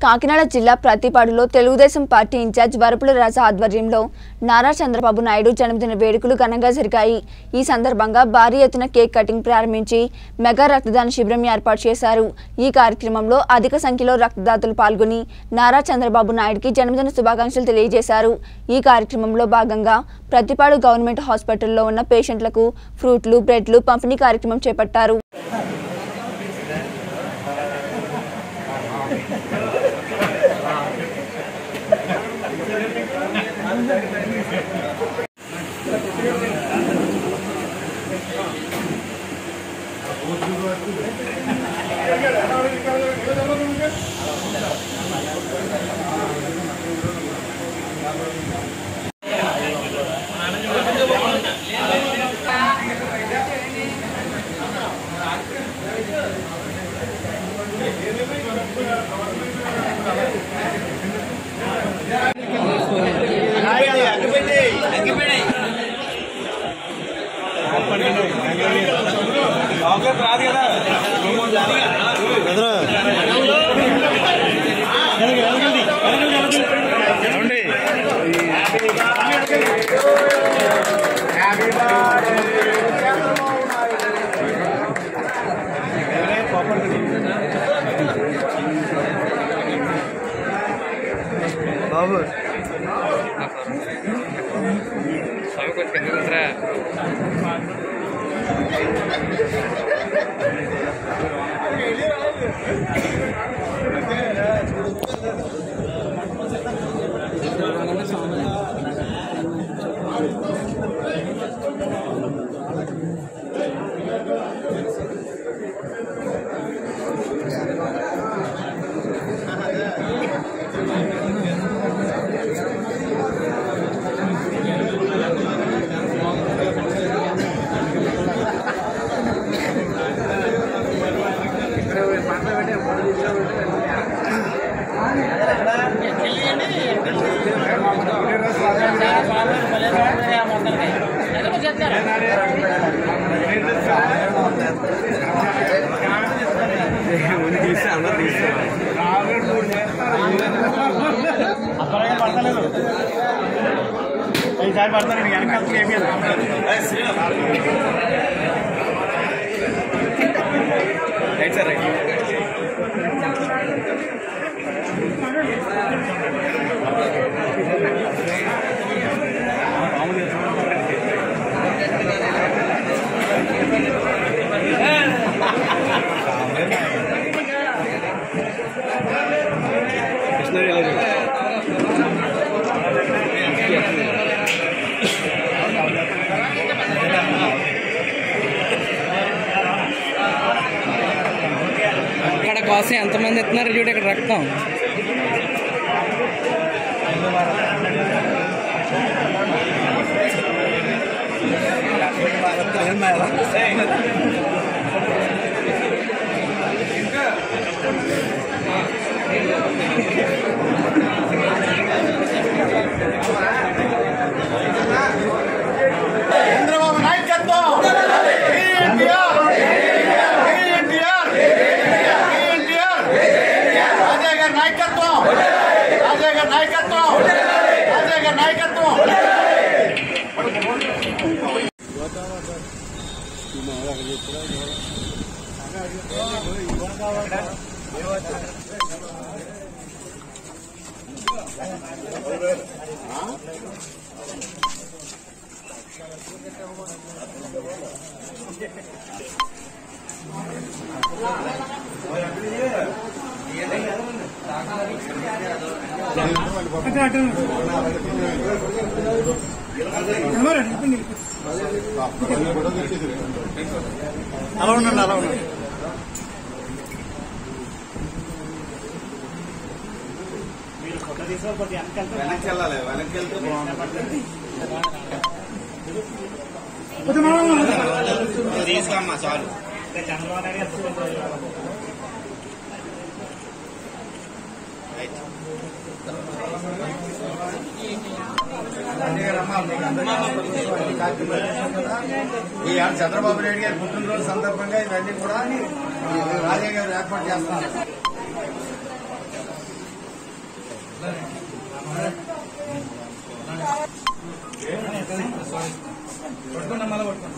కాకినాడ జిల్లా ప్రతిపాడులో Telugu Desam party in charge Varupula Raja ఆధ్వర్యంలో నారా చంద్రబాబు నాయుడు జన్మదిన వేడుకలు ఘనంగా జరిగాయి ఈ సందర్భంగా భారీ ఎత్తున కేక్ కటింగ్ ప్రారంభించి మెగా రక్తదాన శిబిరం ఏర్పాటు చేశారు ఈ కార్యక్రమంలో అధిక సంఖ్యలో రక్తదాతలు పాల్గొని నారా చంద్రబాబు నాయుడుకి జన్మదిన శుభాకాంక్షలు తెలియజేశారు ఈ కార్యక్రమంలో భాగంగా ప్రతిపాడు గవర్నమెంట్ హాస్పిటల్లో ఉన్న పేషెంట్లకు ఫ్రూట్లు బ్రెడ్లు పంపిణీ కార్యక్రమం చేపట్టారు బాబు స్వామి కొంచెం కింద కూతురా తీస్తే అందరు తీస్తారు ఈసారి పడతాను వెనకాల ఏమీ రైట్ సార్ రైట్ కృష్ణ ఇక్కడ కోసం ఎంతమంది ఇస్తున్నారు చూడు ఇక్కడ రక్తం చంద్రబాబు నాయకత్వం ఎన్టీఆర్ ఎన్టీఆర్ ఎన్టీఆర్ రాజయ్య గారి నాయకత్వం రాజయ్య గారి నాయకత్వం రాజయ్య గారి నాయకత్వం అలా ఉండండి అలా ఉండండి వెనక్కి వెళ్ళాలి వెనక్కి వెళ్తే బాగుంటుంది తీసుకమ్మా చాలు ఈ ఏడు చంద్రబాబు నాయుడు గారి పుట్టినరోజు సందర్భంగా ఇవన్నీ కూడా ఈ రాజయ్య గారు ఏర్పాటు చేస్తున్నారు పట్టుకున్నా మళ్ళీ పట్టుకున్నా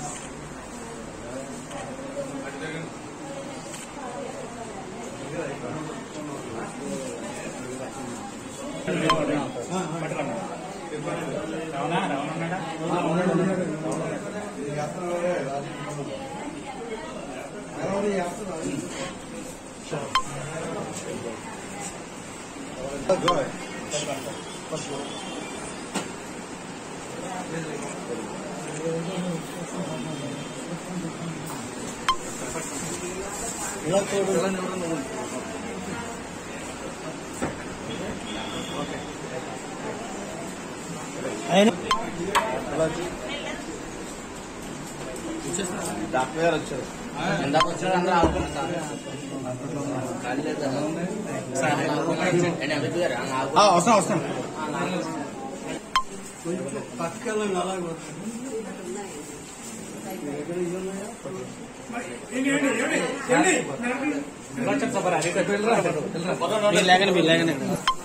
డాక్టర్ గారు వచ్చారు ఇందాక వచ్చిన అందరూ ఆడుకుంటారు ఖాళీ లేదు కదా? ఏంటి అమిత్ గారు? ఆ, ఆగు. వస్తాం వస్తాం మీరు లేకండి మీరు లేకండి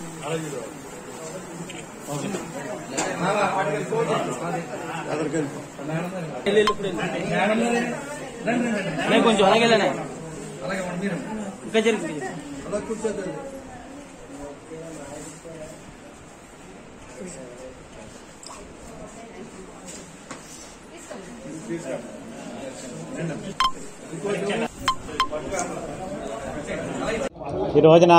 నేను కొంచెం అలాగే వెళ్ళాను అలాగే ఉండండి మీరు ఇంకా జరిగి ఈ రోజున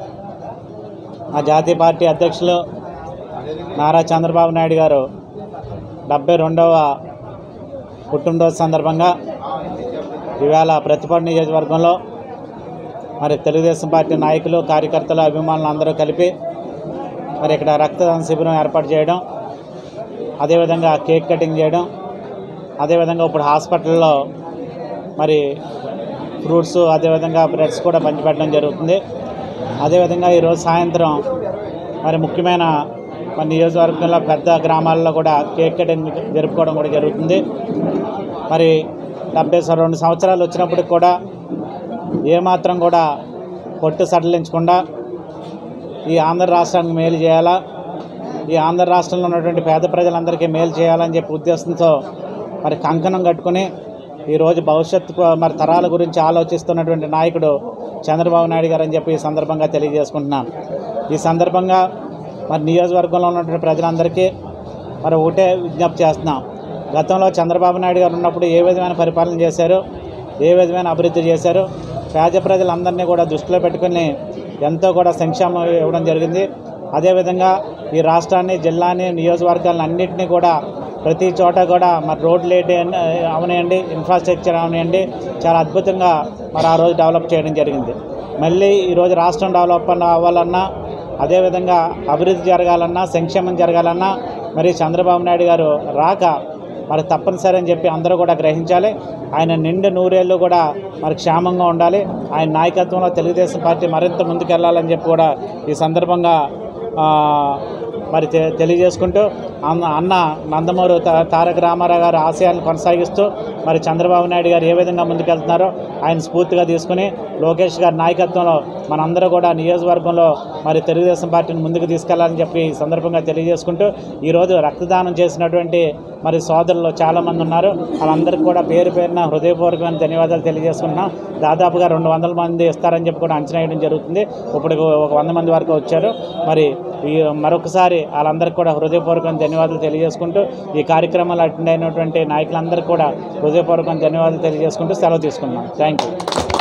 మా జాతీయ పార్టీ అధ్యక్షులు నారా చంద్రబాబు నాయుడు గారు డెబ్బై రెండవ పుట్టినరోజు సందర్భంగా ఇవాళ ప్రతిపాడు నియోజకవర్గంలో మరి తెలుగుదేశం పార్టీ నాయకులు కార్యకర్తలు అభిమానులు అందరూ కలిపి మరి ఇక్కడ రక్తదాన శిబిరం ఏర్పాటు చేయడం అదేవిధంగా కేక్ కటింగ్ చేయడం అదేవిధంగా ఇప్పుడు హాస్పిటల్లో మరి ఫ్రూట్స్ అదేవిధంగా బ్రెడ్స్ కూడా పంచిపెట్టడం జరుగుతుంది అదేవిధంగా ఈరోజు సాయంత్రం మరి ముఖ్యమైన మన నియోజకవర్గంలో పెద్ద గ్రామాల్లో కూడా కేక్ కటింగ్ జరుపుకోవడం కూడా జరుగుతుంది మరి డెబ్బై స- రెండు సంవత్సరాలు వచ్చినప్పటికి కూడా ఏమాత్రం కూడా పొట్టు సడలించకుండా ఈ ఆంధ్ర రాష్ట్రానికి మేలు చేయాలా ఈ ఆంధ్ర రాష్ట్రంలో ఉన్నటువంటి పేద ప్రజలందరికీ మేలు చేయాలని చెప్పి ఉద్దేశంతో మరి కంకణం కట్టుకుని ఈరోజు భవిష్యత్తు కో- మరి తరాల గురించి ఆలోచిస్తున్నటువంటి నాయకుడు చంద్రబాబు నాయుడు గారు అని చెప్పి ఈ సందర్భంగా తెలియజేసుకుంటున్నాను ఈ సందర్భంగా మరి నియోజకవర్గంలో ఉన్నటువంటి ప్రజలందరికీ మరి ఒకటే విజ్ఞప్తి చేస్తున్నాం గతంలో చంద్రబాబు నాయుడు గారు ఉన్నప్పుడు ఏ విధమైన పరిపాలన చేశారు ఏ విధమైన అభివృద్ధి చేశారు పేద ప్రజలందరినీ కూడా దృష్టిలో పెట్టుకుని ఎంతో కూడా సంక్షేమం ఇవ్వడం జరిగింది అదేవిధంగా ఈ రాష్ట్రాన్ని జిల్లాని నియోజకవర్గాలను అన్నింటినీ కూడా ప్రతి చోట కూడా మరి రోడ్లు ఏంటి అవనివ్వండి ఇన్ఫ్రాస్ట్రక్చర్ అవనివ్వండి చాలా అద్భుతంగా మరి ఆ రోజు డెవలప్ చేయడం జరిగింది మళ్ళీ ఈరోజు రాష్ట్రం డెవలప్ అవ్వాలన్నా అదేవిధంగా అభివృద్ధి జరగాలన్నా సంక్షేమం జరగాలన్నా మరి చంద్రబాబు నాయుడు గారు రాక మరి తప్పనిసరి అని చెప్పి అందరూ కూడా గ్రహించాలి ఆయన నిండు నూరేళ్ళు కూడా మరి క్షేమంగా ఉండాలి ఆయన నాయకత్వంలో తెలుగుదేశం పార్టీ మరింత ముందుకెళ్లాలని చెప్పి కూడా ఈ సందర్భంగా ఆ, మరి తె- తెలియజేసుకుంటూ అన్న అన్న నందమూరి తా- తారక రామారావు గారి ఆశయాలను కొనసాగిస్తూ మరి చంద్రబాబు నాయుడు గారు ఏ విధంగా ముందుకెళ్తున్నారో ఆయన స్ఫూర్తిగా తీసుకుని లోకేష్ గారి నాయకత్వంలో మనందరూ కూడా నియోజకవర్గంలో మరి తెలుగుదేశం పార్టీని ముందుకు తీసుకెళ్లాలని చెప్పి ఈ సందర్భంగా తెలియజేసుకుంటూ ఈరోజు రక్తదానం చేసినటువంటి మరి సోదరులు చాలామంది ఉన్నారు వాళ్ళందరికీ కూడా పేరు పేరున హృదయపూర్వకమైన ధన్యవాదాలు తెలియజేసుకుంటున్నాం దాదాపుగా రెండు వందల మంది ఇస్తారని చెప్పి కూడా అంచనా వేయడం జరుగుతుంది ఇప్పుడు ఒక వంద మంది వరకు వచ్చారు మరి ఈ మరొకసారి వాళ్ళందరికీ కూడా హృదయపూర్వకమైన ధన్యవాదాలు తెలియజేసుకుంటూ ఈ కార్యక్రమాలు అటెండ్ అయినటువంటి నాయకులందరికీ కూడా హృదయపూర్వకమైన ధన్యవాదాలు తెలియజేసుకుంటూ సెలవు తీసుకున్నాం థ్యాంక్ యూ